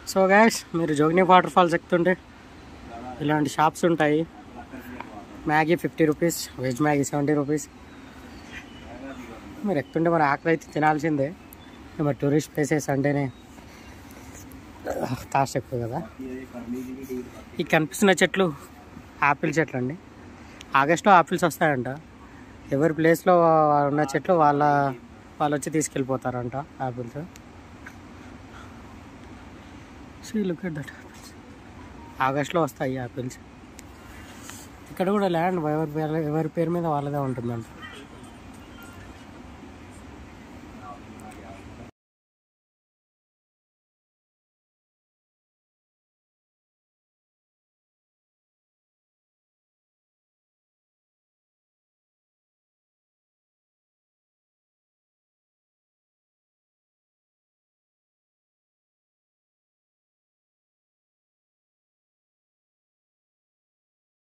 so guys మీరు జోగిని water falls ఎక్కుతుంటే ఇలాంటి షాప్స్ ఉంటాయి Maggi fifty rupees veg Maggi seventy rupees మీరు ఎక్కుతుంటే మరి ఆకలి అయితే తినాల్సిందే మరి టూరిస్ట్ ప్లేసెస్ అంటేనే కాస్ట్ ఎక్కువ కదా ఈ కనిపిస్తున్న చెట్లు ఆపిల్ చెట్లు అండి ఆగస్ట్లో ఆపిల్స్ వస్తాయంట ఎవరి ప్లేస్లో ఉన్న చెట్లు వాళ్ళ వాళ్ళు వచ్చి తీసుకెళ్ళిపోతారంట apples see look at that apples ఆగస్ట్లో వస్తాయి ఆపిల్స్ ఇక్కడ కూడా ల్యాండ్ ఎవరి పేరు ఎవరి పేరు మీద వాళ్ళదే ఉంటుందంట